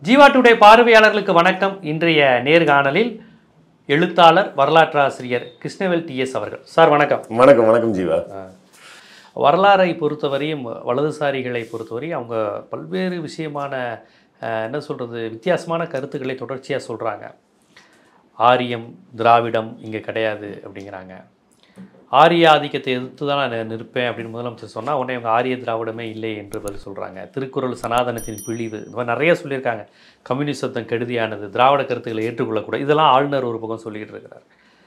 Jeeva today பார்வையாளர்களுக்கு வணக்கம் இன்றைய நேர்காணலில் எழுத்தாளர் வரலாற்றாசிரியர் கிருஷ்ணவேல் டிஎஸ் அவர்கள் சார் வணக்கம் வணக்கம் வணக்கம் ஜீவா வரலாறை பொறுத்தவரையும் வலதுசாரிகளை பொறுத்தவரையும் அவங்க பல்வேறு விஷயமான அஹ், என்ன சொல்கிறது வித்தியாசமான கருத்துக்களை தொடர்ச்சியாக சொல்கிறாங்க ஆரியம் திராவிடம் இங்கே கிடையாது அப்படிங்கிறாங்க ஆரிய ஆதிக்கத்தை எதிர்த்து தான் நான் நிற்பேன் அப்படின்னு முதலமைச்சர் சொன்னால் உடனே அவங்க ஆரிய திராவிடமே இல்லை என்று பதில் சொல்கிறாங்க திருக்குறள் சனாதனத்தின் பிழிவு இந்த மாதிரி நிறைய சொல்லியிருக்காங்க கம்யூனிசத்தம் கெடுதியானது திராவிட கருத்துக்களை ஏற்றுக்கொள்ளக்கூடாது இதெல்லாம் ஆளுநர் ஒரு பக்கம் சொல்லிக்கிட்டு இருக்கிறார்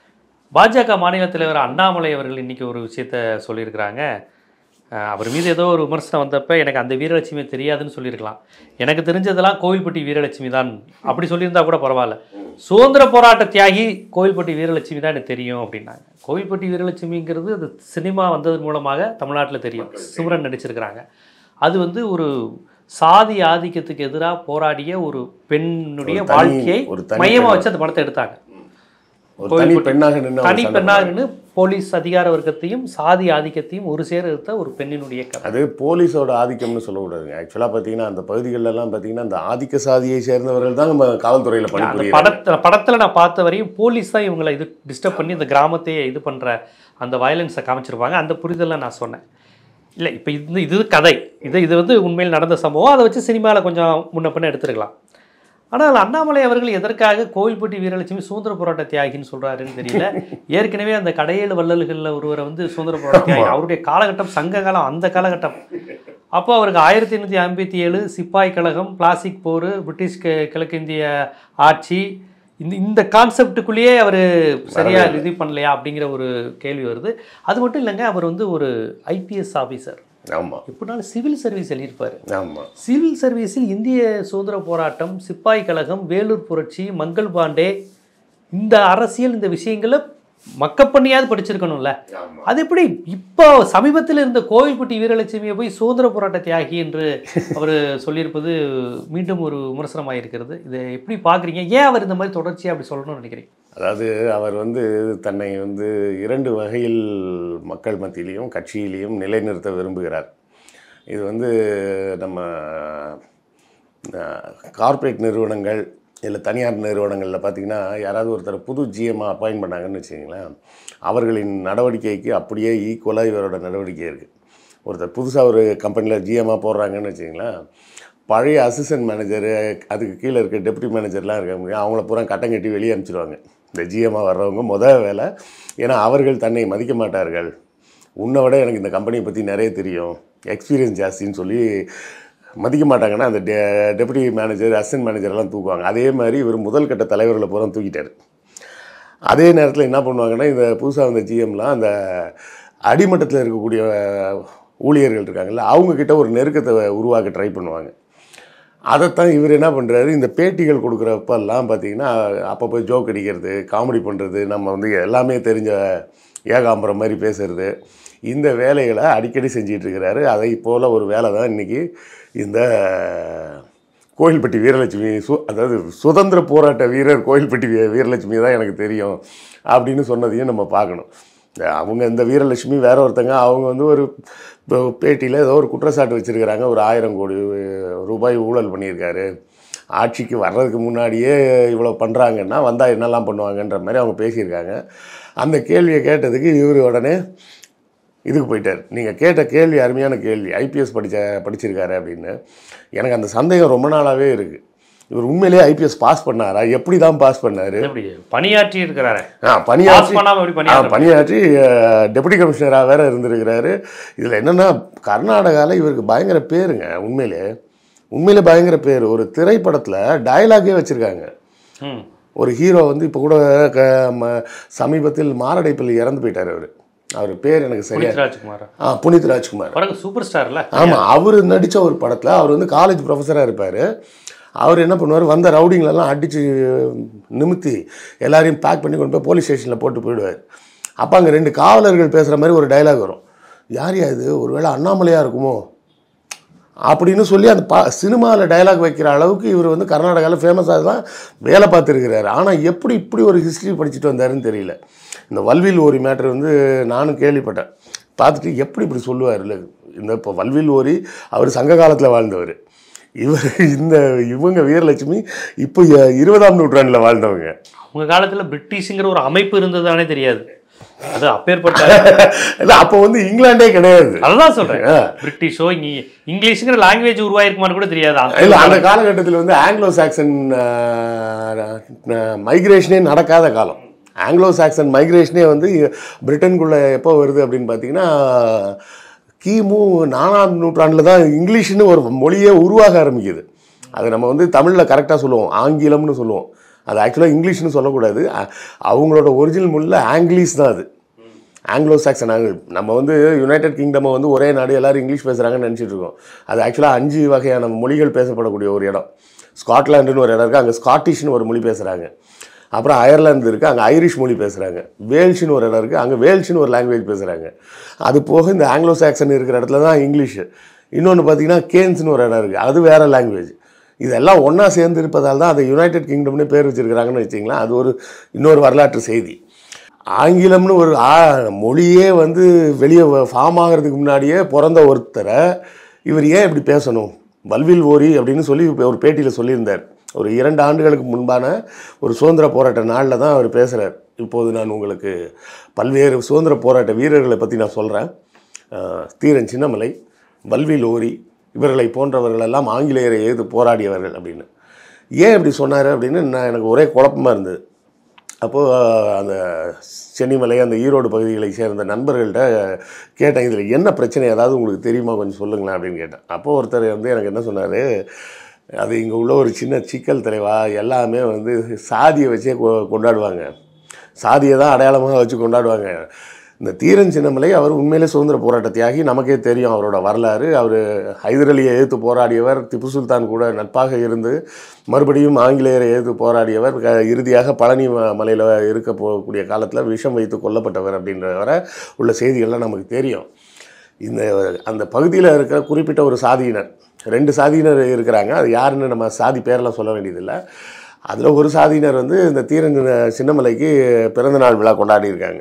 பாஜக மாநில தலைவர் அண்ணாமலை அவர்கள் இன்னைக்கு ஒரு விஷயத்த சொல்லியிருக்கிறாங்க அஹ் அவர் மீது ஏதோ ஒரு விமர்சனம் வந்தப்ப எனக்கு அந்த வீரலட்சுமி தெரியாதுன்னு சொல்லியிருக்கலாம் எனக்கு தெரிஞ்சதெல்லாம் கோவில்பட்டி வீரலட்சுமி தான் அப்படி சொல்லியிருந்தா கூட பரவாயில்ல சுதந்திர போராட்ட தியாகி கோவில்பட்டி வீரலட்சுமி தான் எனக்கு தெரியும் அப்படின்னாங்க கோவில்பட்டி வீரலட்சுமிங்கிறது அது சினிமா வந்ததன் மூலமாக தமிழ்நாட்டில் தெரியும் சிவரன் நடிச்சிருக்கிறாங்க அது வந்து ஒரு சாதி ஆதிக்கத்துக்கு எதிராக போராடிய ஒரு பெண்ணுடைய ஒரு தனி- வாழ்க்கையை ஒரு தனி மையமாக பெண். வச்சு அந்த படத்தை எடுத்தாங்க ஒரு தனி பெண்ணாக நின்று அவர் தனி சண்டை பெண்ணாகனு போலீஸ் அதிகார வர்க்கத்தையும் சாதி ஆதிக்கத்தையும் ஒரு சேர எடுத்த ஒரு பெண்ணினுடைய கதை அது போலீஸோட ஆதிக்கம்னு சொல்லக்கூடாதுங்க ஆக்சுவலாக பார்த்தீங்கன்னா அந்த பகுதிகளில் எல்லாம் பார்த்தீங்கன்னா அந்த ஆதிக்க சாதியை சேர்ந்தவர்கள் தான் நம்ம காவல்துறையில் அந்த பணிபுரியுறாங்க படத்துல படத்துல நான் பார்த்த வரையும் போலீஸ் தான் இவங்களை இது டிஸ்டர்ப் பண்ணி இந்த கிராமத்தையே இது பண்ற அந்த வயலன்ஸை காமிச்சிருப்பாங்க அந்த புரிதலை நான் சொன்னேன் இல்லை இப்போ இது இது கதை இது இது வந்து உண்மையில் நடந்த சம்பவம் அதை வச்சு சினிமாவில் கொஞ்சம் முன்ன பின்ன எடுத்துருக்கலாம் ஆனால் அண்ணாமலை அவர்கள் எதற்காக கோவில்பட்டி வீரலட்சுமி சுதந்திர போராட்ட தியாகின்னு சொல்றாருன்னு தெரியல ஏற்கனவே அந்த கடையேழு வள்ளல்களில் ஒருவரை வந்து சுதந்திர போராட்ட தியாகி அவருடைய காலகட்டம் சங்க காலம் அந்த காலகட்டம் அப்போ அவருக்கு ஆயிரத்தி எண்ணூற்றி ஐம்பத்தி ஏழு சிப்பாய் கழகம் பிளாஸ்டிக் போர் பிரிட்டிஷ் கி- கிழக்கிந்திய ஆட்சி இந்த இந்த கான்செப்டுக்குள்ளேயே அவர் சரியா இது பண்ணலையா அப்படிங்கிற ஒரு கேள்வி வருது அது மட்டும் இல்லைங்க அவர் வந்து ஒரு ஐபிஎஸ் ஆஃபீஸர் ஆமாம் எப்படினாலும் சிவில் சர்வீஸ் எழுதியிருப்பாரு ஆமாம் சிவில் சர்வீஸில் இந்திய சுதந்திர போராட்டம் சிப்பாய் கழகம் வேலூர் புரட்சி மங்கள் பாண்டே இந்த அரசியல் இந்த விஷயங்களை மக்கப் பண்ணியாவது படிச்சிருக்கணும்ல அது எப்படி இப்போ சமீபத்தில் இருந்த கோவில்பட்டி வீரலட்சுமியை போய் சுதந்திர போராட்ட தியாகி என்று அவர் சொல்லியிருப்பது மீண்டும் ஒரு விமர்சனமாக இருக்கிறது இதை எப்படி பார்க்குறீங்க ஏன் அவர் இந்த மாதிரி தொடர்ச்சியாக அப்படி சொல்லணும்னு நினைக்கிறீங்க அதாவது அவர் வந்து தன்னை வந்து இரண்டு வகையில் மக்கள் மத்தியிலையும் கட்சியிலையும் நிலைநிறுத்த விரும்புகிறார் இது வந்து நம்ம கார்ப்பரேட் நிறுவனங்கள் இல்லை தனியார் நிறுவனங்களில் பார்த்தீங்கன்னா யாராவது ஒருத்தர் புது ஜிஎம்மாக அப்பாயின்ட் பண்ணாங்கன்னு வச்சுக்கிங்களேன் அவர்களின் நடவடிக்கைக்கு அப்படியே ஈக்குவலாக இவரோட நடவடிக்கை இருக்குது ஒருத்தர் புதுசாக ஒரு கம்பெனியில் ஜிஎம்மாக போடுறாங்கன்னு வச்சுக்கிங்களேன் பழைய அசிஸ்டன்ட் மேனேஜரு அதுக்கு கீழே இருக்க டெப்யூட்டி மேனேஜர்லாம் இருக்காங்க அவங்கள பூரா கட்டம் கட்டி வெளியே அனுப்பிச்சிடுவாங்க இந்த ஜிஎம்மாக வர்றவங்க முதல் வேலை ஏன்னா அவர்கள் தன்னை மதிக்க மாட்டார்கள் உன்னை விட எனக்கு இந்த கம்பெனியை பற்றி நிறைய தெரியும் எக்ஸ்பீரியன்ஸ் ஜாஸ்தின்னு சொல்லி மதிக்க மாட்டாங்கன்னா அந்த டெ டெப்யூட்டி மேனேஜர் அசிஸ்டன்ட் மேனேஜர்லாம் தூக்குவாங்க அதே மாதிரி இவர் முதல் கட்ட தலைவர்களை பூரா தூக்கிட்டார் அதே நேரத்தில் என்ன பண்ணுவாங்கன்னா இந்த புதுசாக வந்த ஜிஎம்லாம் அந்த அடிமட்டத்தில் இருக்கக்கூடிய ஊழியர்கள் இருக்காங்கல்ல அவங்கக்கிட்ட ஒரு நெருக்கத்தை உருவாக்க ட்ரை பண்ணுவாங்க அதைத்தான் இவர் என்ன பண்ணுறாரு இந்த பேட்டிகள் கொடுக்குறப்பெல்லாம் பார்த்தீங்கன்னா அப்போ போய் ஜோக் அடிக்கிறது காமெடி பண்ணுறது நம்ம வந்து எல்லாமே தெரிஞ்ச ஏகாம்பரம் மாதிரி பேசுறது இந்த வேலைகளை அடிக்கடி செஞ்சிட்டு இருக்கிறாரு அதை போல் ஒரு வேலை தான் இன்றைக்கி இந்த கோயில்பட்டி வீரலட்சுமி சு அதாவது சுதந்திர போராட்ட வீரர் கோயில்பட்டி வீ- வீரலட்சுமி தான் எனக்கு தெரியும் அப்படின்னு சொன்னதையும் நம்ம பார்க்கணும் இந்த அவங்க இந்த வீரலட்சுமி வேற ஒருத்தங்க அவங்க வந்து ஒரு பேட்டியில் ஏதோ ஒரு குற்றச்சாட்டு வச்சுருக்கிறாங்க ஒரு ஆயிரம் கோடி ரூபாய் ஊழல் பண்ணியிருக்காரு ஆட்சிக்கு வர்றதுக்கு முன்னாடியே இவ்வளோ பண்ணுறாங்கன்னா வந்தால் என்னெல்லாம் பண்ணுவாங்கன்ற மாதிரி அவங்க பேசியிருக்காங்க அந்த கேள்வியை கேட்டதுக்கு இவர் உடனே இதுக்கு போயிட்டார் நீங்கள் கேட்ட கேள்வி அருமையான கேள்வி ஐபிஎஸ் படித்த படிச்சிருக்காரு அப்படின்னு எனக்கு அந்த சந்தேகம் ரொம்ப நாளாகவே இருக்குது இவர் உண்மையிலேயே ஐபிஎஸ் பாஸ் பண்ணாரா எப்படி தான் பாஸ் பண்ணார் எப்படி பணியாற்றி இருக்கிறாரு ஆ பாஸ் பணியாற்றி பண்ணாமல் எப்படி ஆ, பணியாற்ற பணியாற்றி டெபுட்டி கமிஷனராக வேற இருந்திருக்கிறாரு இதில் என்னென்னா கர்நாடகாவில் இவருக்கு பயங்கர பேருங்க உண்மையிலே உண்மையிலே பயங்கர பேர் ஒரு திரைப்படத்தில் டயலாகே வச்சுருக்காங்க ம் ஒரு ஹீரோ வந்து இப்போ கூட க ம- சமீபத்தில் மாரடைப்பில் இறந்து போயிட்டார் அவர் அவர் பேர் எனக்கு சரியா புனித் ராஜ்குமார் ஆ புனித் ராஜ்குமார் பாருங்க சூப்பர் ஸ்டார்ல ஆமாம் அவர் நடித்த ஒரு படத்தில் அவர் வந்து காலேஜ் ப்ரொஃபஸராக இருப்பார் அவர் என்ன பண்ணுவார் வந்த ரவுடிங்களெல்லாம் அடித்து நிமித்தி எல்லாரையும் பேக் பண்ணி கொண்டு போய் போலீஸ் ஸ்டேஷனில் போட்டு போயிடுவார் அப்போ அங்கே ரெண்டு காவலர்கள் பேசுகிற மாதிரி ஒரு டைலாக் வரும் யார் யா இது ஒருவேளை அண்ணாமலையாக இருக்குமோ அப்படின்னு சொல்லி அந்த பா சினிமாவில் டைலாக் வைக்கிற அளவுக்கு இவர் வந்து கர்நாடகாவில் ஃபேமஸாக தான் வேலை பார்த்துருக்கிறாரு ஆனால் எப்படி இப்படி ஒரு ஹிஸ்ட்ரி படிச்சுட்டு வந்தாருன்னு தெரியல இந்த வல்வில் ஓரி மேட்டர் வந்து நானும் கேள்விப்பட்டேன் பார்த்துட்டு எப்படி இப்படி சொல்லுவார் இல்லை இந்த இப்போ வல்வில் ஓரி அவர் சங்க காலத்தில் வாழ்ந்தவர் இவர் இந்த இவங்க வீரலட்சுமி இப்போ இருபதாம் நூற்றாண்டில் வாழ்ந்தவங்க அவங்க காலத்துல பிரிட்டிஷ்ங்கிற ஒரு அமைப்பு இருந்ததானே தெரியாது அது அப்பேற்பட்ட இல்லை அப்போ வந்து இங்கிலாண்டே கிடையாது அதுதான் சொல்றேன் பிரிட்டிஷோ இங்க இங்கிலீஷுங்கிற லாங்குவேஜ் உருவாயிருக்குமான்னு கூட தெரியாது அந்த- இல்லை அந்த காலகட்டத்தில் வந்து ஆங்கிலோ சாக்சன் மைக்ரேஷனே நடக்காத காலம் ஆங்கிலோ சாக்சன் மைக்ரேஷனே வந்து பிரிட்டனுக்குள்ளே எப்போ வருது அப்படின்னு பார்த்தீங்கன்னா கிமு நாலாம் நூற்றாண்டில் தான் இங்கிலீஷ்னு ஒரு மொழியே உருவாக ஆரம்பிக்குது அது நம்ம வந்து தமிழில் கரெக்டாக சொல்லுவோம் ஆங்கிலம்னு சொல்லுவோம் அது ஆக்சுவலாக இங்கிலீஷ்னு சொல்லக்கூடாது அ- அவங்களோட ஒரிஜினல் மொழியில் ஆங்கிலீஷ் தான் அது ஆங்கிலோ சாக்சன் நம்ம வந்து யுனைடெட் கிங்டமை வந்து ஒரே நாடு எல்லாரும் இங்கிலீஷ் பேசுகிறாங்கன்னு நினச்சிட்டு இருக்கோம் அது ஆக்சுவலாக அஞ்சு வகையான மொழிகள் பேசப்படக்கூடிய ஒரு இடம் ஸ்காட்லாண்டுன்னு ஒரு இடம் இருக்குது அங்கே ஸ்காட்டிஷ்னு ஒரு மொழி பேசுகிறாங்க அப்புறம் அயர்லாந்து இருக்குது அங்கே ஐரிஷ் மொழி பேசுகிறாங்க வேல்ஸ்னு ஒரு இடம் இருக்குது அங்கே வேல்ஸ்னு ஒரு லாங்குவேஜ் பேசுகிறாங்க அது போக இந்த ஆங்கிலோ சாக்சன் இருக்கிற இடத்துல தான் இங்கிலீஷு இன்னொன்று பார்த்தீங்கன்னா கேன்ஸ்னு ஒரு இடம் இருக்குது அது வேறு லாங்குவேஜ் இதெல்லாம் ஒன்றா சேர்ந்து இருப்பதால் தான் அதை யுனைடெட் கிங்டம்னு பேர் வச்சிருக்கிறாங்கன்னு வச்சிங்களேன் அது ஒரு இன்னொரு வரலாற்று செய்தி ஆங்கிலம்னு ஒரு ஆ- மொழியே வந்து வெளியே ஃபார்ம் ஆகிறதுக்கு முன்னாடியே பிறந்த ஒருத்தரை இவர் ஏன் இப்படி பேசணும் வல்வில் ஓரி அப்படின்னு சொல்லி இப்ப ஒரு பேட்டியில் சொல்லியிருந்தார் ஒரு இரண்டு ஆண்டுகளுக்கு முன்பான ஒரு சுதந்திர போராட்ட நாளில் தான் அவர் பேசுகிறார் இப்போது நான் உங்களுக்கு பல்வேறு சுதந்திர போராட்ட வீரர்களை பற்றி நான் சொல்கிறேன் தீரன் சின்னமலை வல்வில் ஓரி இவர்களை போன்றவர்களெல்லாம் ஆங்கிலேயரை எதிர்த்து போராடியவர்கள் அப்படின்னு ஏன் இப்படி சொன்னார் அப்படின்னு நான் எனக்கு ஒரே குழப்பமாக இருந்தது அப்போது அந்த சென்னிமலை அந்த ஈரோடு பகுதிகளை சேர்ந்த நண்பர்கள்ட்ட கேட்டேன் இதில் என்ன பிரச்சனை ஏதாவது உங்களுக்கு தெரியுமா கொஞ்சம் சொல்லுங்களேன் அப்படின்னு கேட்டேன் அப்போது ஒருத்தர் வந்து எனக்கு என்ன சொன்னார் அது இங்கே உள்ள ஒரு சின்ன சிக்கல் தலைவா எல்லாமே வந்து சாதியை வச்சே கொ- கொண்டாடுவாங்க சாதியை தான் அடையாளமாக வச்சு கொண்டாடுவாங்க இந்த தீரன் சின்னமலை அவர் உண்மையிலே சுதந்திர போராட்ட தியாகி நமக்கே தெரியும் அவரோட வரலாறு அவர் ஹைதர் அலியை எதிர்த்து போராடியவர் திப்பு சுல்தான் கூட நட்பாக இருந்து மறுபடியும் ஆங்கிலேயரை எதிர்த்து போராடியவர் க- இறுதியாக பழனி ம- மலையில் இருக்க போகக்கூடிய காலத்தில் விஷம் வைத்து கொல்லப்பட்டவர் அப்படின்றவரை உள்ள செய்திகள்லாம் நமக்கு தெரியும் இந்த அந்த பகுதியில் இருக்கிற குறிப்பிட்ட ஒரு சாதியினர் ரெண்டு சாதியினர் இருக்கிறாங்க அது யாருன்னு நம்ம சாதி பேரெல்லாம் சொல்ல வேண்டியதில்லை அதில் ஒரு சாதியினர் வந்து இந்த தீரன் சின்னமலைக்கு பிறந்தநாள் விழா கொண்டாடியிருக்காங்க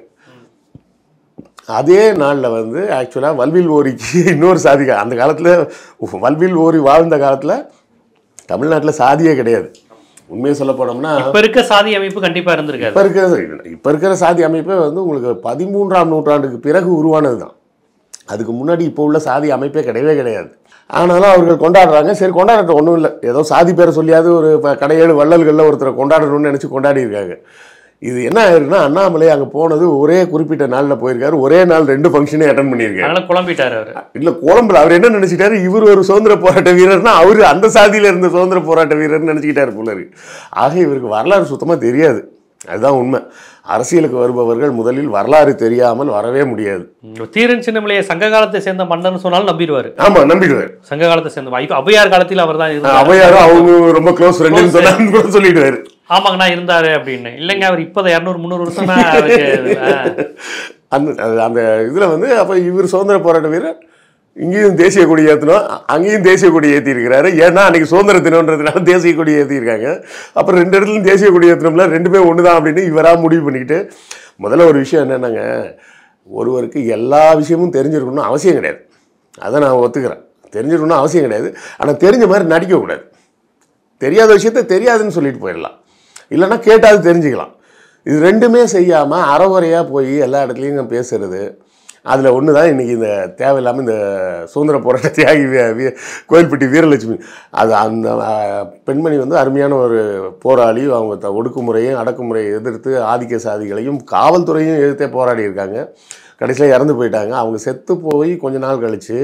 அதே நாளில் வந்து ஆக்சுவலாக வல்வில் ஓரிக்கு இன்னொரு சாதி அந்த காலத்தில் வல்வில் ஓரி வாழ்ந்த காலத்தில் தமிழ்நாட்டில் சாதியே கிடையாது உண்மையை சொல்ல போனோம்னா இப்ப இருக்க சாதி அமைப்பு கண்டிப்பா இருந்திருக்காது இப்போ இருக்கிற இப்போ இருக்கிற சாதி அமைப்பே வந்து உங்களுக்கு பதிமூன்றாம் நூற்றாண்டுக்கு பிறகு உருவானது தான் அதுக்கு முன்னாடி இப்போ உள்ள சாதி அமைப்பே கிடையவே கிடையாது ஆனாலும் அவர்கள் கொண்டாடுறாங்க சரி கொண்டாடட்டும் ஒன்றும் இல்லை ஏதோ சாதி பேரை சொல்லியாவது ஒரு ப- கடையேழு வள்ளல்களில் ஒருத்தரை கொண்டாடணும்னு நினச்சி கொண்டாடி இருக்காங்க இது என்ன ஆயிருக்குன்னா அண்ணாமலை அங்கே போனது ஒரே குறிப்பிட்ட நாளில் போயிருக்காரு ஒரே நாள் ரெண்டு ஃபங்க்ஷனே அட்டன் பண்ணியிருக்காரு அதனால குழம்பிட்டாரு அவரு இல்ல குழம்புல அவர் என்ன நினைச்சிட்டாரு இவர் ஒரு சுதந்திர போராட்ட வீரர்னா அவர் அந்த சாதியில இருந்த சுதந்திர போராட்ட வீரர்னு நினைச்சுக்கிட்டாரு போல இருக்கு ஆக இவருக்கு வரலாறு சுத்தமா தெரியாது அதுதான் உண்மை அரசியலுக்கு வருபவர்கள் முதலில் வரலாறு தெரியாமல் வரவே முடியாது ம், தீரன் சின்னமலையை சங்க காலத்தை சேர்ந்த மன்னர்னு சொன்னாலும் நம்பிடுவாரு ஆமா நம்பிடுவார் சங்க காலத்தை சேர்ந்த இப்ப ஔவையார் காலத்தில் அவர் தான் இருந்தார் அவையாரும் அவங்க ரொம்ப க்ளோஸ் ஃப்ரெண்டுன்னு சொன்னான்னு கூட சொல்லிடுவாரு ஆமாங்கண்ணா இருந்தாரு அப்படின்னு இல்லைங்க அவர் இப்போதான் இரநூறு முந்நூறு வருஷம் தான் அவருக்கு ஆ. அந்த அது- அந்த இதில் வந்து அப்போ இவர் சுதந்திர போராட்ட வீரர் இங்கேயும் தேசிய கொடி ஏற்றணும் அங்கேயும் தேசிய கொடி ஏற்றிருக்கிறாரு ஏன்னா அன்னைக்கு சுதந்திர தினம்ன்றதுனால தேசிய கொடி ஏற்றிருக்காங்க அப்புறம் ரெண்டு இடத்துலையும் தேசிய கொடி ஏற்றணும்ல ரெண்டுமே ஒன்று தான் அப்படின்னு இவராக முடிவு பண்ணிக்கிட்டு முதல்ல ஒரு விஷயம் என்னென்னாங்க ஒருவருக்கு எல்லா விஷயமும் தெரிஞ்சிருக்கணும்னு அவசியம் கிடையாது அதை நான் ஒத்துக்கிறேன் தெரிஞ்சிருக்கணும்னு அவசியம் கிடையாது ஆனால் தெரிஞ்ச மாதிரி நடிக்கக்கூடாது தெரியாத விஷயத்த தெரியாதுன்னு சொல்லிட்டு போயிடலாம் இல்லைன்னா கேட்டாது தெரிஞ்சுக்கலாம் இது ரெண்டுமே செய்யாமல் அறகுறையாக போய் எல்லா இடத்துலையும் பேசுறது அதில் ஒன்று தான் இன்றைக்கி இந்த தேவையில்லாமல் இந்த சுதந்திர போராட்ட தியாகி வி- வி- கோயில்பட்டி வீரலட்சுமி அது அந்த அஹ், பெண்மணி வந்து அருமையான ஒரு போராளி அவங்க த ஒடுக்குமுறையும் அடக்குமுறையை எதிர்த்து ஆதிக்க சாதிகளையும் காவல்துறையும் எதிர்த்தே போராடி இருக்காங்க கடைசியில் இறந்து போயிட்டாங்க அவங்க செத்து போய் கொஞ்ச நாள் கழித்து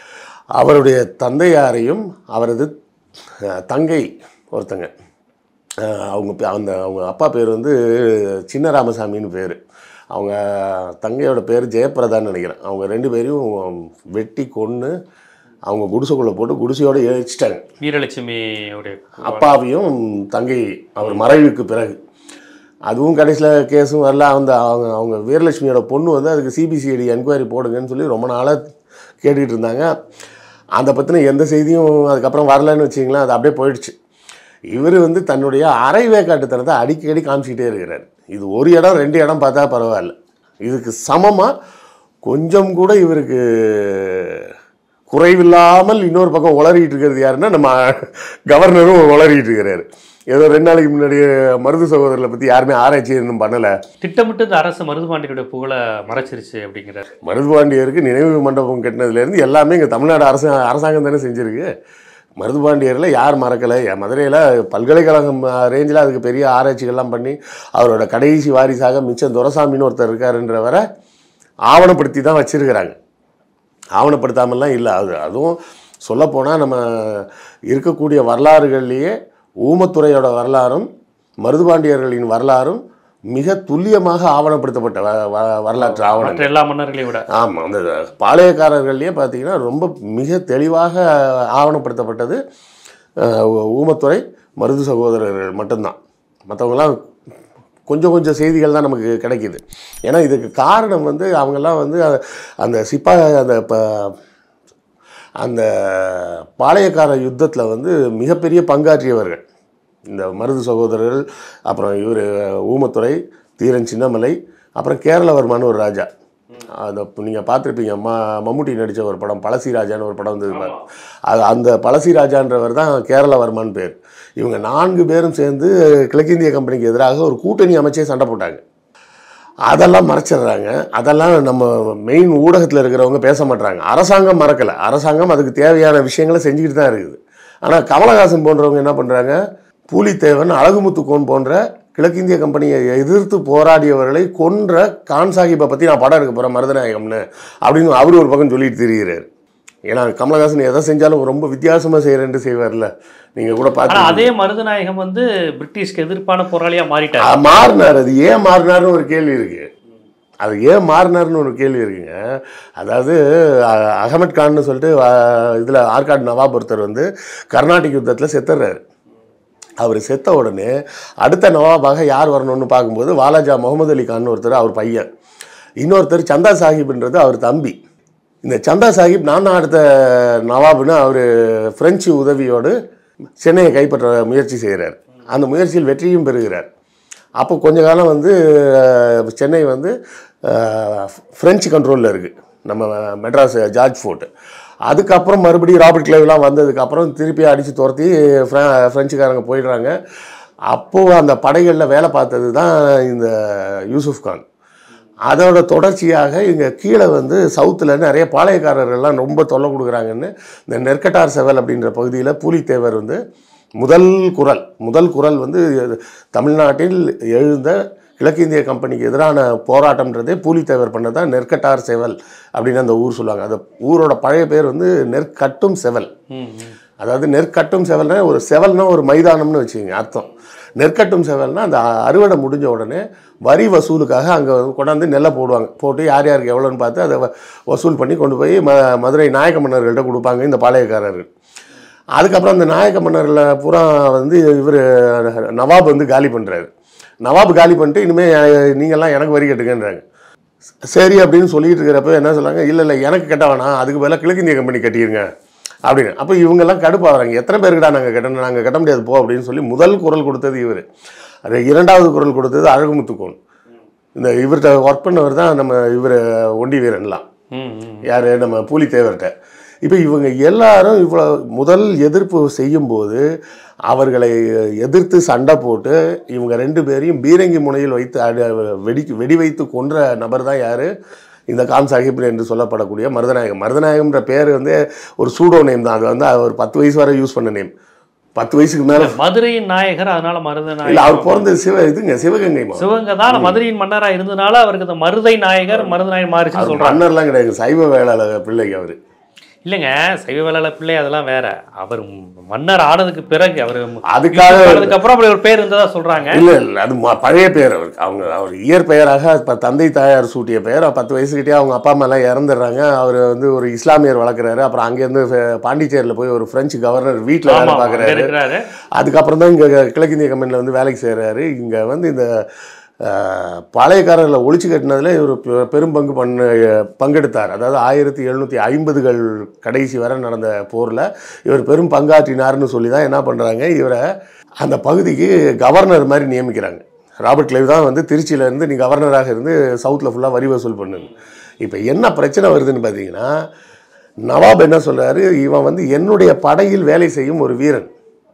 அவருடைய தந்தையாரையும் அவரது அஹ், தங்கை ஒருத்தங்க அஹ், அவங்க பே- அந்த அவங்க அப்பா பேர் வந்து சின்ன ராமசாமின்னு பேர் அவங்க தங்கையோட பேர் ஜெயபிரதான்னு நினைக்கிறேன் அவங்க ரெண்டு பேரையும் வெட்டி கொன்று அவங்க குடிசைக்குள்ளே போட்டு குடிசையோடு எரிச்சிட்டாங்க வீரலட்சுமி உடைய அப்பாவையும் தங்கை அவர் மறைவுக்கு பிறகு அதுவும் கடைசியில் கேஸும் வரல அந்த அவங்க அவங்க வீரலட்சுமியோட பொண்ணு வந்து அதுக்கு சிபிசிஐடி என்கொயரி போடுங்கன்னு சொல்லி ரொம்ப நாளாக கேட்டுக்கிட்டு இருந்தாங்க அதை பற்றின எந்த செய்தியும் அதுக்கப்புறம் வரலன்னு வச்சிங்களேன் அது அப்படியே போயிடுச்சு இவர் வந்து தன்னுடைய அரை வேக்காட்டுத்தனத்தை அடிக்கடி காமிச்சிக்கிட்டே இருக்கிறார் இது ஒரு இடம் ரெண்டு இடம் பார்த்தா பரவாயில்ல இதுக்கு சமமாக கொஞ்சம் கூட இவருக்கு குறைவில்லாமல் இன்னொரு பக்கம் உளறிட்டு இருக்கிறது யாருன்னா நம்ம கவர்னரும் உளறிட்டு இருக்கிறாரு ஏதோ ரெண்டு நாளைக்கு முன்னாடி மருது சகோதரர்களை பற்றி யாருமே ஆராய்ச்சி இன்னும் பண்ணலை திட்டமிட்டு இந்த அரசு மருதுபாண்டியனுடைய புகழை மறைச்சிருச்சு அப்படிங்கிறார் மருதுபாண்டியருக்கு நினைவு மண்டபம் கட்டினதுலேருந்து எல்லாமே இங்கே தமிழ்நாடு அரசு அரசாங்கம் தானே செஞ்சுருக்கு மருதுபாண்டியரில் யார் மறக்கலை என் மதுரையில் பல்கலைக்கழகம் ரேஞ்சில் அதுக்கு பெரிய ஆராய்ச்சிகள்லாம் பண்ணி அவரோட கடைசி வாரிசாக மிச்சம் துரசாமின்னு ஒருத்தர் இருக்காருன்றவரை ஆவணப்படுத்தி தான் வச்சுருக்கிறாங்க ஆவணப்படுத்தாமல்லாம் இல்லை அது அதுவும் சொல்லப்போனால் நம்ம இருக்கக்கூடிய வரலாறுகள்லேயே ஊமத்துறையோட வரலாறும் மருதுபாண்டியர்களின் வரலாறும் மிக துல்லியமாக ஆவணப்படுத்தப்பட்ட வ- வ- வரலாற்று ஆவணம் மற்ற எல்லா மன்னர்களையும் விட ஆமாம் அந்த பாளையக்காரர்கள்லேயே பார்த்தீங்கன்னா ரொம்ப மிக தெளிவாக ஆவணப்படுத்தப்பட்டது அஹ், ஊ- ஊமத்துறை மருது சகோதரர்கள் மட்டும்தான் மற்றவங்களாம் கொஞ்சம் கொஞ்சம் செய்திகள் தான் நமக்கு கிடைக்கிது ஏன்னா இதுக்கு காரணம் வந்து அவங்கெல்லாம் வந்து அ- அந்த சிப்பா அந்த இப்போ அந்த பாளையக்கார யுத்தத்தில் வந்து மிகப்பெரிய பங்காற்றியவர்கள் இந்த மருது சகோதரர்கள் அப்புறம் இவர் ஊமத்துறை தீரன் சின்னமலை அப்புறம் கேரளவர்மான்னு ஒரு ராஜா அதை நீங்கள் பார்த்துருப்பீங்க ம மம்முட்டி நடித்த ஒரு படம் பழசி ராஜான்னு ஒரு படம் வந்தது பாரு. அது அந்த பழசி ராஜான்றவர் தான் கேரளவர்மான்னு பேர் இவங்க நான்கு பேரும் சேர்ந்து கிழக்கிந்திய கம்பெனிக்கு எதிராக ஒரு கூட்டணி அமைச்சே சண்டை போட்டாங்க அதெல்லாம் மறைச்சிடுறாங்க அதெல்லாம் நம்ம மெயின் ஊடகத்தில் இருக்கிறவங்க பேச மாட்டாங்க அரசாங்கம் மறக்கலை அரசாங்கம் அதுக்கு தேவையான விஷயங்களை செஞ்சுக்கிட்டு தான் இருக்குது ஆனால் கமலஹாசன் போன்றவங்க என்ன பண்ணுறாங்க பூலித்தேவன் அழகுமுத்துக்கோன் போன்ற கிழக்கிந்திய கம்பெனியை எதிர்த்து போராடியவர்களை கொன்ற கான் சாஹிப்பை பற்றி நான் படம் எடுக்க போகிறேன் மருதநாயகம்னு அப்படின்னு அவர் ஒரு பக்கம் சொல்லிட்டு திரிகிறார் ஏன்னா கமலஹாசன் எதை செஞ்சாலும் ரொம்ப வித்தியாசமாக செய்கிறேன்ட்டு செய்வார்ல நீங்கள் கூட ஆனா பார்த்து அதே மருதநாயகம் வந்து பிரிட்டிஷ்க்கு எதிர்ப்பான போராளியா மாறிட்டார் ஆ, மாறினார் அது ஏன் மாறினார்னு ஒரு கேள்வி இருக்கு அது ஏன் மாறினார்னு ஒரு கேள்வி இருக்குங்க அதாவது அ- அகமட் கான்னு சொல்லிட்டு இதில் ஆற்காடு நவாப் ஒருத்தர் வந்து கர்நாடிக் யுத்தத்தில் செத்துறாரு அவர் செத்த உடனே அடுத்த நவாபாக யார் வரணும்னு பார்க்கும்போது வாலாஜா முகமது அலி கான் ஒருத்தர் அவர் பையன் இன்னொருத்தர் சந்தா சாஹிப்ன்றது அவர் தம்பி இந்த சந்தா சாஹிப் நான் தான் அடுத்த நவாப்னு அவர் பிரெஞ்சு உதவியோடு சென்னையை கைப்பற்ற முயற்சி செய்கிறார் அந்த முயற்சியில் வெற்றியும் பெறுகிறார் அப்போ கொஞ்ச காலம் வந்து அஹ், சென்னை வந்து அஹ், பிரெஞ்சு கண்ட்ரோலில் இருக்குது நம்ம மெட்ராஸ் ஜார்ஜ் ஃபோர்ட் அதுக்கப்புறம் மறுபடியும் ராபர்ட் கிளைவ்லாம் வந்ததுக்கப்புறம் திருப்பி அடித்து துரத்தி ஃப்ர- பிரெஞ்சுக்காரங்க போயிடுறாங்க அப்போது அந்த படைகளில் வேலை பார்த்தது தான் இந்த யூசுஃப் கான் அதோட தொடர்ச்சியாக இங்கே கீழே வந்து சவுத்தில் நிறைய பாளையக்காரர்கள்லாம் ரொம்ப தொல்லை கொடுக்குறாங்கன்னு இந்த நெற்கட்டார் செவல் அப்படின்ற பகுதியில் பூலித்தேவர் வந்து முதல் குரல் முதல் குரல் வந்து தமிழ்நாட்டில் எழுந்த கிழக்கிந்திய கம்பெனிக்கு எதிரான போராட்டம்ன்றதே பூலித்தேவர் பண்ணதான் நெற்கட்டார் செவல் அப்படின்னு அந்த ஊர் சொல்லுவாங்க அந்த ஊரோட பழைய பேர் வந்து நெற்கட்டும் செவல் ம், ம். அதாவது நெற்கட்டும் செவல்னா ஒரு செவல்னா ஒரு மைதானம்னு வச்சுக்கோங்க அர்த்தம் நெற்கட்டும் செவல்னா அந்த அறுவடை முடிஞ்ச உடனே வரி வசூலுக்காக அங்கே கொண்டாந்து நெல்லை போடுவாங்க போட்டு யார் யாருக்கு எவ்வளோன்னு பார்த்து அதை வ- வசூல் பண்ணி கொண்டு போய் ம மதுரை நாயக்க மன்னர்கள்ட்ட கொடுப்பாங்க இந்த பாளையக்காரர்கள் அதுக்கப்புறம் அந்த நாயக்க மன்னர்களை பூரா வந்து இவர் நவாப் வந்து காலி பண்ணுறாரு நவாப் காலி பண்ணிட்டு இனிமேல் நீங்கள்லாம் எனக்கு வரி கட்டுங்கன்றாங்க சரி அப்படின்னு சொல்லிட்டு இருக்கிறப்ப என்ன சொல்றாங்க இல்லை இல்லை எனக்கு கட்ட வேணாம் அதுக்கு பதிலாக கிழக்கிந்திய கம்பெனி கட்டிடுங்க அப்படின்னு அப்போ இவங்கெல்லாம் கடுப்பாகிறாங்க எத்தனை பேருக்குடா நாங்கள் கட்டணும் நாங்கள் கட்ட முடியாது போ அப்படின்னு சொல்லி முதல் குரல் கொடுத்தது இவர் அது இரண்டாவது குரல் கொடுத்தது அழகுமுத்துக்கோன் இந்த இவர்கிட்ட ஒர்க் பண்ணவர் தான் நம்ம இவர் ஒண்டி வீரன்லாம் ம், ம். யார் நம்ம பூலித்தேவர்கிட்ட இப்போ இவங்க எல்லாரும் இவ்வளோ முதல் எதிர்ப்பு செய்யும்போது அவர்களை எதிர்த்து சண்டை போட்டு இவங்க ரெண்டு பேரையும் பீரங்கி முனையில் வைத்து அடி- வெடி வெடி வைத்து கொன்ற நபர் தான் யார் இந்த கான் சாஹிப் என்று சொல்லப்படக்கூடிய மருதநாயகம் மருதநாயகம்ன்ற பேர் வந்து ஒரு சூடோ நேம் தான் அது வந்து ஒரு பத்து வயசு வரை யூஸ் பண்ண நேம் பத்து வயசுக்கு மேலே மதுரையின் நாயகர் அதனால இல்லை மருதநாயகர் அவர் பிறந்தது சிவ இதுங்க சிவகங்கை மாவட்டம். சிவகங்கை தான் மதுரையின் மன்னரா இருந்தனால அவருக்கு இந்த மருதை நாயகர் மருதநாயகர் மாறிச்சுன்னு அவர் சொல்றாங்க மன்னர்லாம் கிடையாது சைவ வேளாளர் பிள்ளைங்க அவர் இல்லைங்க சைவ வேளாள பிள்ளை அதெல்லாம் வேற அவர் மன்னர் ஆனதுக்கு பிறகு அவர் அதுக்காக ஆனதுக்கு அப்புறம் அப்படி ஒரு பேர் இருந்ததா சொல்றாங்க இல்ல இல்ல அது ம- பழைய பெயர் அவருக்கு அவங்க அவர் இயற்பெயராக இப்போ தந்தை தாயார் சூட்டிய பெயர் பத்து வயசுக்கிட்டே அவங்க அப்பா அம்மா எல்லாம் இறந்துடுறாங்க அவர் வந்து ஒரு இஸ்லாமியர் வளர்க்குறாரு அப்புறம் அங்கேருந்து ஃபெ- பாண்டிச்சேரியில் போய் ஒரு பிரெஞ்சு கவர்னர் வீட்டில் ஆமா வேலை ஆமா, அங்க பார்க்குறாரு இருக்கிறாரு அதுக்கப்புறம் தான் இங்கே கிழக்கிந்திய கம்பெனியில் வந்து வேலைக்கு செய்கிறாரு இங்கே வந்து இந்த அஹ், பாளையக்காரர்களை ஒழிச்சு கட்டினதில் இவர் பெ- பெரும் பங்கு பண்ண பங்கெடுத்தார் அதாவது ஆயிரத்தி எழுநூற்றி ஐம்பதுகள் கடைசி வரை நடந்த போரில் இவர் பெரும் பங்காற்றினார்னு சொல்லி தான் என்ன பண்ணுறாங்க இவரை அந்த பகுதிக்கு கவர்னர் மாதிரி நியமிக்கிறாங்க ராபர்ட் கிளைவ் தான் வந்து திருச்சியில இருந்து நீ கவர்னராக இருந்து சவுத்தில் ஃபுல்லாக வரி வசூல் பண்ணுங்க இப்போ என்ன பிரச்சனை வருதுன்னு பார்த்தீங்கன்னா நவாப் என்ன சொல்றாரு இவன் வந்து என்னுடைய படையில் வேலை செய்யும் ஒரு வீரன்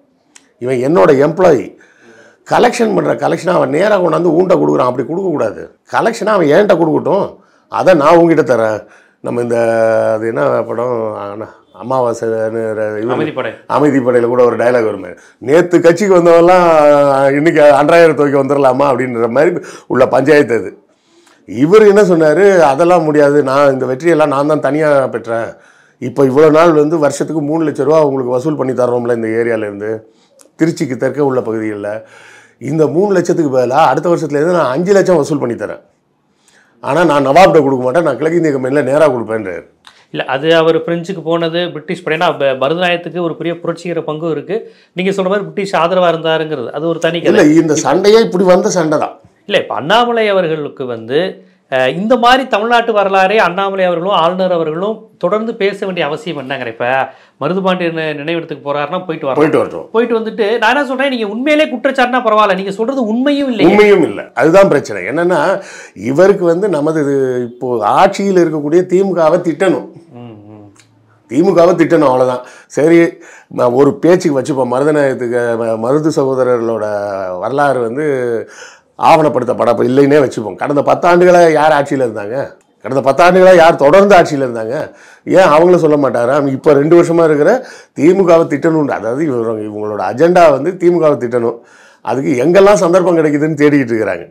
இவன் என்னோட எம்ப்ளாயி கலெக்ஷன் பண்ணுற கலெக்ஷனை அவன் நேராக கொண்டாந்து ஊண்ட கொடுக்குறான் அப்படி கொடுக்கக்கூடாது கலெக்ஷனை அவன் ஏன்ட்ட கொடுக்கட்டும் அதை நான் உங்ககிட்ட தரேன் நம்ம இந்த அது என்ன படம் அண்ணா, அமாவாசைன்னு இவன் அமைதிப்படை அமைதிப்படையில் கூட ஒரு டயலாக் வருமே நேற்று கட்சிக்கு வந்தவெல்லாம் இன்னைக்கு அன்றாயிரம் துவைக்க வந்துடலாமா அப்படின்ற மாதிரி உள்ள பஞ்சாயத்து அது இவர் என்ன சொன்னார் அதெல்லாம் முடியாது நான் இந்த வெற்றியெல்லாம் நான் தான் தனியாக பெற்றேன் இப்போ இவ்வளோ நாள் வந்து வருஷத்துக்கு மூணு லட்ச ரூபா உங்களுக்கு வசூல் பண்ணி தர்றோம்ல இந்த ஏரியாவிலேருந்து திருச்சிக்கு தெற்க உள்ள பகுதிகளில் இந்த மூணு லட்சத்துக்கு பதிலாக அடுத்த வருஷத்துலேருந்து நான் அஞ்சு லட்சம் வசூல் பண்ணி தரேன் ஆனால் நான் நவாப்கிட்ட கொடுக்க மாட்டேன் நான் கிழக்கு இந்திய கம்பெனியில் நேராக கொடுப்பேன்றார் இல்லை அது அவர் பிரெஞ்சுக்கு போனது பிரிட்டிஷ் படையினா ப- பரதநாயகத்துக்கு ஒரு பெரிய புரட்சிகர பங்கும் இருக்கு நீங்க சொல்ற மாதிரி பிரிட்டிஷ் ஆதரவா இருந்தாருங்கிறது அது ஒரு தனி கதை இல்லை இந்த சண்டையே இப்படி வந்த சண்டை தான் இல்லை இப்போ அண்ணாமலை அவர்களுக்கு வந்து அஹ், இந்த மாதிரி தமிழ்நாட்டு வரலாறே அண்ணாமலை அவர்களும் ஆளுநர் அவர்களும் தொடர்ந்து பேச வேண்டிய அவசியம் என்னங்கிற இப்போ மருதுபாண்டியன் நினைவிடத்துக்கு போறாருன்னா போயிட்டு வரலாம் போயிட்டு வரட்டும் போயிட்டு வந்துட்டு நான் என்ன சொல்றேன் நீங்க உண்மையிலே குற்றச்சாட்டுனா பரவாயில்ல நீங்க சொல்றது உண்மையும் இல்லை உண்மையும் இல்லை அதுதான் பிரச்சனை என்னன்னா இவருக்கு வந்து நமது இது இப்போ ஆட்சியில் இருக்கக்கூடிய திமுகவை திட்டணும் ம், ம். திமுகவை திட்டணும் அவ்வளோதான் சரி ம- ஒரு பேச்சுக்கு வச்சுப்போம் மருதநாயகத்துக்கு ம- மருது சகோதரர்களோட வரலாறு வந்து ஆவணப்படுத்தப்பட இல்லைன்னே வச்சுப்போம் கடந்த பத்தாண்டுகளாக யார் ஆட்சியில் இருந்தாங்க கடந்த பத்தாண்டுகளாக யார் தொடர்ந்து ஆட்சியில் இருந்தாங்க ஏன் அவங்கள சொல்ல மாட்டாரா இப்போ ரெண்டு வருஷமாக இருக்கிற திமுகவை திட்டணும் அதாவது இவங்க இவங்களோட அஜெண்டா வந்து திமுகவை திட்டணும் அதுக்கு எங்கெல்லாம் சந்தர்ப்பம் கிடைக்குதுன்னு தேடிக்கிட்டு இருக்கிறாங்க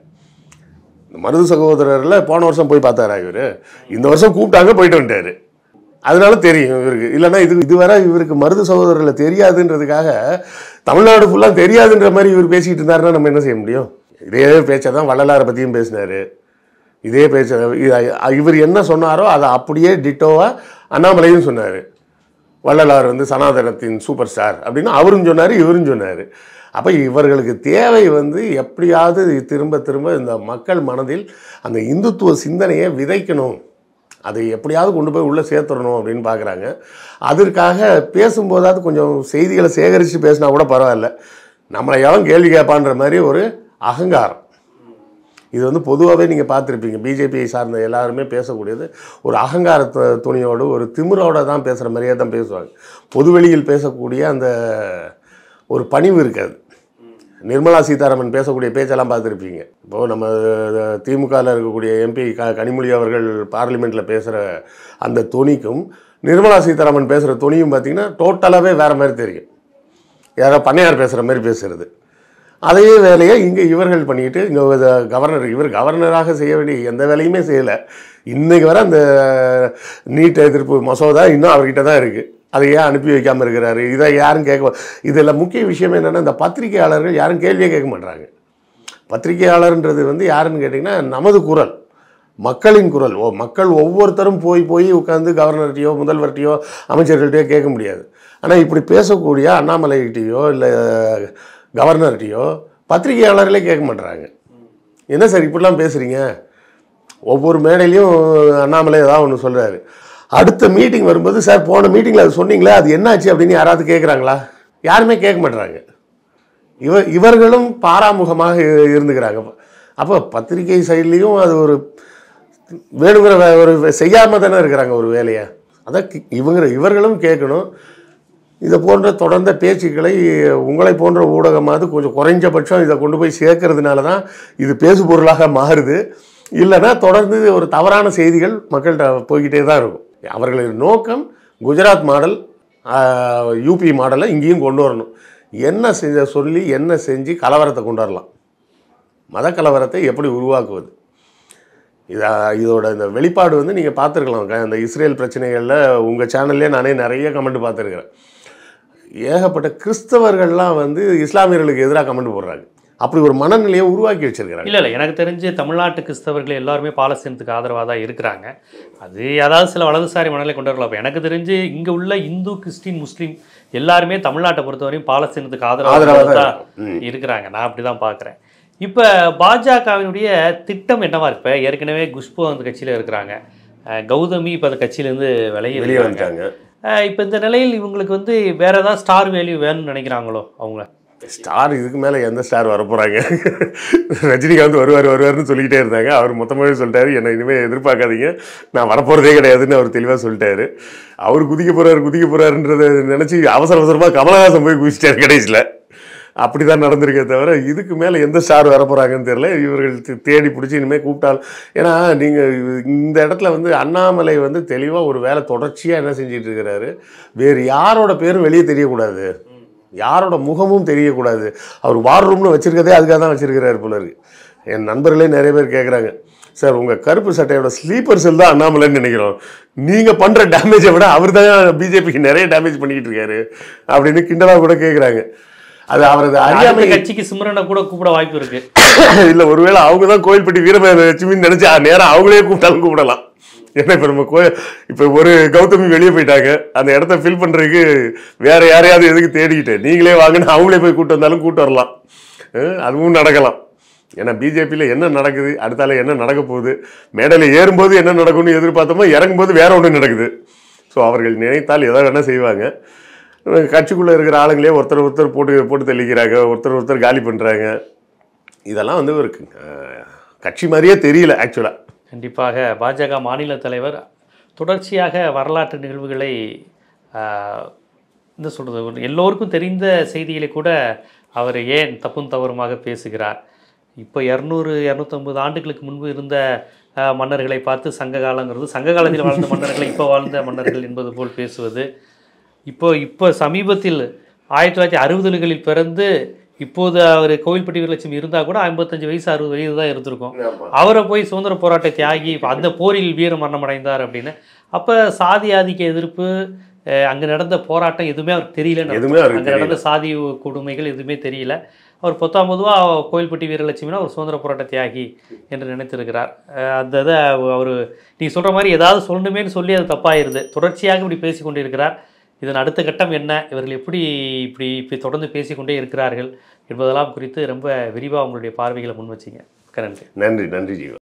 இந்த மருது சகோதரரில் போன வருஷம் போய் பார்த்தாரா இவர் இந்த வருஷம் கூப்பிட்டாங்க போயிட்டு வந்துட்டாரு அதனால தெரியும் இவருக்கு இல்லைன்னா இது இதுவரை இவருக்கு மருது சகோதரர்களை தெரியாதுன்றதுக்காக தமிழ்நாடு ஃபுல்லாக தெரியாதுன்ற மாதிரி இவர் பேசிக்கிட்டு இருந்தாருன்னா நம்ம என்ன செய்ய முடியும் இதே பேச்சை தான் வள்ளலாரை பற்றியும் பேசினார் இதே பேச்சை இ- இவர் என்ன சொன்னாரோ அதை அப்படியே டிட்டோவாக அண்ணாமலையும் சொன்னார் வள்ளலார் வந்து சனாதனத்தின் சூப்பர் ஸ்டார் அப்படின்னு அவரும் சொன்னார் இவரும் சொன்னார் அப்போ இவர்களுக்கு தேவை வந்து எப்படியாவது திரும்ப திரும்ப இந்த மக்கள் மனதில் அந்த இந்துத்துவ சிந்தனையை விதைக்கணும் அதை எப்படியாவது கொண்டு போய் உள்ளே சேர்த்துடணும் அப்படின்னு பார்க்குறாங்க அதற்காக பேசும்போதாவது கொஞ்சம் செய்திகளை சேகரித்து பேசினா கூட பரவாயில்ல நம்மளை எவன் கேள்வி கேட்பான்ற மாதிரி ஒரு அகங்காரம் இது வந்து பொதுவாகவே நீங்கள் பார்த்துருப்பீங்க பிஜேபியை சார்ந்த எல்லாருமே பேசக்கூடியது ஒரு அகங்கார து- துணியோடு ஒரு திமிரோட தான் பேசுகிற மாதிரியே தான் பேசுவாங்க பொதுவெளியில் பேசக்கூடிய அந்த ஒரு பணிவு இருக்காது நிர்மலா சீதாராமன் பேசக்கூடிய பேச்செல்லாம் பார்த்துருப்பீங்க இப்போது நம்ம திமுகவில் இருக்கக்கூடிய எம்பி க கனிமொழி அவர்கள் பார்லிமெண்ட்டில் பேசுகிற அந்த துணிக்கும் நிர்மலா சீதாராமன் பேசுகிற துணியும் பார்த்தீங்கன்னா டோட்டலாகவே வேறு மாதிரி தெரியும் யாரோ பண்ணையார் பேசுகிற மாதிரி பேசுகிறது அதே வேலையை இங்கே இவர்கள் பண்ணிக்கிட்டு இங்கே கவர்னர் இவர் கவர்னராக செய்ய வேண்டிய எந்த வேலையுமே செய்யலை இன்னைக்கு வர அந்த நீட் எதிர்ப்பு மசோதா இன்னும் அவர்கிட்ட தான் இருக்குது அதை ஏன் அனுப்பி வைக்காமல் இருக்கிறாரு இதை யாரும் கேட்க இதில் முக்கிய விஷயம் என்னென்னா இந்த பத்திரிகையாளர்கள் யாரும் கேள்வியே கேட்க மாட்டாங்க பத்திரிகையாளர்ன்றது வந்து யாருன்னு கேட்டிங்கன்னா நமது குரல் மக்களின் குரல் ஓ மக்கள் ஒவ்வொருத்தரும் போய் போய் உட்காந்து கவர்னர்கிட்டயோ முதல்வர்கிட்டயோ அமைச்சர்கள்ட்டையோ கேட்க முடியாது ஆனால் இப்படி பேசக்கூடிய அண்ணாமலைகிட்டயோ இல்லை கவர்னர்கிட்டயோ பத்திரிகையாளர்களே கேட்க மாட்டுறாங்க என்ன சார் இப்படிலாம் பேசுகிறீங்க ஒவ்வொரு மேடையிலையும் அண்ணாமலை ஏதாவது ஒன்று சொல்கிறாரு அடுத்த மீட்டிங் வரும்போது சார் போன மீட்டிங்கில் அது சொன்னீங்களே அது என்னாச்சு அப்படின்னு யாராவது கேட்குறாங்களா யாருமே கேட்க மாட்டுறாங்க இவ இவர்களும் பாராமுகமாக இ- இருந்துக்கிறாங்க அப்போ பத்திரிகை சைட்லேயும் அது ஒரு வேணுங்கிற வே- ஒரு செய்யாமல் தானே இருக்கிறாங்க ஒரு வேலையை அதான் கி- இவங்க இவர்களும் கேட்கணும் இதை போன்ற தொடர்ந்த பேச்சுக்களை உங்களை போன்ற ஊடகமாவது கொஞ்சம் குறைஞ்சபட்சம் இதை கொண்டு போய் சேர்க்கறதுனால தான் இது பேசு பொருளாக மாறுது இல்லைன்னா தொடர்ந்து ஒரு தவறான செய்திகள் மக்கள்கிட்ட போய்கிட்டே தான் இருக்கும் அவர்களின் நோக்கம் குஜராத் மாடல் ஆஹ், யூபி மாடலை இங்கேயும் கொண்டு வரணும் என்ன செஞ்ச சொல்லி என்ன செஞ்சு கலவரத்தை கொண்டு வரலாம் மத கலவரத்தை எப்படி உருவாக்குவது இதா இதோட இந்த வெளிப்பாடு வந்து நீங்கள் பார்த்துருக்கலாம் இந்த இஸ்ரேல் பிரச்சனைகளில் உங்கள் சேனல்லே நானே நிறைய கமெண்ட் பார்த்துருக்குறேன் ஏகப்பட்ட கிறிஸ்தவர்கள்லாம் வந்து இஸ்லாமியர்களுக்கு எதிராக கமெண்ட் போடுறாங்க அப்படி ஒரு மனநிலையை உருவாக்கி வச்சிருக்கிறாங்க இல்லை இல்லை எனக்கு தெரிஞ்சு தமிழ்நாட்டு கிறிஸ்தவர்கள் எல்லாருமே பாலஸ்தீனத்துக்கு ஆதரவாக தான் இருக்கிறாங்க அது ஏதாவது சில வலதுசாரி மனநிலை கொண்டு வரலாம் இப்ப எனக்கு தெரிஞ்சு இங்கே உள்ள இந்து கிறிஸ்டின் முஸ்லீம் எல்லாருமே தமிழ்நாட்டை பொறுத்தவரையும் பாலஸ்தீனத்துக்கு ஆதரவா ஆதரவாக தான் தான் இருக்கிறாங்க நான் அப்படி தான் பார்க்குறேன் இப்போ பாஜகவினுடைய திட்டம் என்னவா இருக்கு இப்போ ஏற்கனவே குஷ்பு அந்த கட்சியில் இருக்கிறாங்க அஹ் கௌதமி இப்போ அந்த கட்சியிலேருந்து விலகி வெளியே இருக்காங்க வந்துட்டாங்க இப்போ இந்த நிலையில் இவங்களுக்கு வந்து வேற ஏதாவது ஸ்டார் வேல்யூ வேணும்னு நினைக்கிறாங்களோ அவங்க ஸ்டார் இதுக்கு மேலே எந்த ஸ்டார் வரப்போகிறாங்க ரஜினிகாந்த் வருவார் வருவார்னு சொல்லிக்கிட்டே இருந்தாங்க அவர் மொத்தமாகவே சொல்லிட்டாரு என்னை இனிமேல் எதிர்பார்க்காதீங்க நான் வரப்போகிறதே கிடையாதுன்னு அவர் தெளிவாக சொல்லிட்டாரு அவர் குதிக்க போகிறாரு குதிக்க போகிறாருன்றதை நினச்சி அவசர அவசரமாக கமலஹாசன் போய் குதிச்சிட்டாரு கடைசியில் அப்படி தான் நடந்திருக்கே தவிர இதுக்கு மேலே எந்த ஸ்டார் வர போகிறாங்கன்னு தெரியல இவர்கள் தே- தேடி பிடிச்சி இனிமேல் கூப்பிட்டால் ஏன்னா நீங்கள் இந்த இடத்துல வந்து அண்ணாமலை வந்து தெளிவாக ஒரு வேலை தொடர்ச்சியாக என்ன செஞ்சிட்டு இருக்கிறாரு வேறு யாரோட பேரும் வெளியே தெரியக்கூடாது யாரோட முகமும் தெரியக்கூடாது அவர் வார் ரூம்னு வச்சிருக்கதே அதுக்காக தான் வச்சிருக்கிறாரு போல இருக்கு என் நண்பர்களே நிறைய பேர் கேட்குறாங்க சார் உங்கள் கருப்பு சட்டையோட ஸ்லீப்பர் செல் தான் அண்ணாமலைன்னு நினைக்கிறோம் நீங்கள் பண்ணுற டேமேஜை விட அவர் தான் பிஜேபிக்கு நிறைய டேமேஜ் பண்ணிக்கிட்டு இருக்காரு அப்படின்னு கிண்டலாக கூட கேட்குறாங்க அது அவரது அறியாமை அறியாமை கட்சிக்கு சிம்ரனை கூட கூப்பிட வாய்ப்பு இருக்கு இல்லை ஒருவேளை அவங்க தான் கோயில்பட்டி வீரமேல லட்சுமின்னு நினச்சி நேரம் அவங்களே கூப்பிட்டாலும் கூப்பிடலாம் ஏன்னா இப்போ நம்ம கோயில் இப்போ ஒரு கௌதமி வெளியே போயிட்டாங்க அந்த இடத்த ஃபில் பண்ணுறதுக்கு வேற யாரையாவது எதுக்கு தேடிக்கிட்டு நீங்களே வாங்கன்னு அவங்களே போய் கூட்டு வந்தாலும் கூட்டு வரலாம் அஹ் அதுவும் நடக்கலாம் ஏன்னா பிஜேபியில் என்ன நடக்குது அடுத்தால என்ன நடக்க போகுது மேடையில் ஏறும்போது என்ன நடக்கும்னு எதிர்பார்த்தோமோ இறங்கும்போது வேற ஒன்று நடக்குது ஸோ அவர்கள் நினைத்தால் எதை வேணால் செய்வாங்க கட்சிக்குள்ளே இருக்கிற ஆளுங்களே ஒருத்தர் ஒருத்தர் போட்டு போட்டு தெளிக்கிறாங்க ஒருத்தர் ஒருத்தர் காலி பண்ணுறாங்க இதெல்லாம் வந்து ஒரு அஹ், கட்சி மாதிரியே தெரியல ஆக்சுவலாக கண்டிப்பாக பாஜக மாநில தலைவர் தொடர்ச்சியாக வரலாற்று நிகழ்வுகளை ஆஹ், என்ன சொல்கிறது எல்லோருக்கும் தெரிந்த செய்திகளை கூட அவர் ஏன் தப்பும் தவறுமாக பேசுகிறார் இப்போ இரநூறு இரநூத்தம்பது ஆண்டுகளுக்கு முன்பு இருந்த ஆஹ், மன்னர்களை பார்த்து சங்க காலங்கிறது சங்க காலத்தில் வாழ்ந்த மன்னர்களை இப்போ வாழ்ந்த மன்னர்கள் என்பது போல் பேசுவது இப்போ இப்போ சமீபத்தில் ஆயிரத்தி தொள்ளாயிரத்தி அறுபதுகளில் பிறந்து இப்போது அவர் கோவில்பட்டி வீரலட்சுமி இருந்தால் கூட ஐம்பத்தஞ்சு வயசு அறுபது வயது தான் இருந்திருக்கும் அவரை போய் சுதந்திர போராட்ட தியாகி இப்ப அந்த போரில் வீர மரணம் அடைந்தார் அப்படின்னு அப்போ சாதி ஆதிக்க எதிர்ப்பு அஹ், அங்க நடந்த போராட்டம் எதுவுமே அவருக்கு தெரியல எதுவுமே அவருக்கு அங்க நடந்த சாதி கொடுமைகள் எதுவுமே தெரியல அவர் பத்தாம் பொதுவாக கோயில்பட்டி வீரலட்சுமினா ஒரு சுதந்திர போராட்ட தியாகி என்று நினைத்திருக்கிறார் அஹ், அந்த இதை அவர் நீங்கள் சொல்கிற மாதிரி ஏதாவது சொல்லணுமேன்னு சொல்லி அது தப்பாயிருது தொடர்ச்சியாக இப்படி பேசி கொண்டிருக்கிறார் இதன் அடுத்த கட்டம் என்ன இவர்கள் எப்படி இப்படி இப்படி தொடர்ந்து பேசிக்கொண்டே இருக்கிறார்கள் என்பதெல்லாம் குறித்து ரொம்ப விரிவாக உங்களுடைய பார்வைகளை முன் வச்சிங்க நன்றி நன்றி நன்றி ஜீவா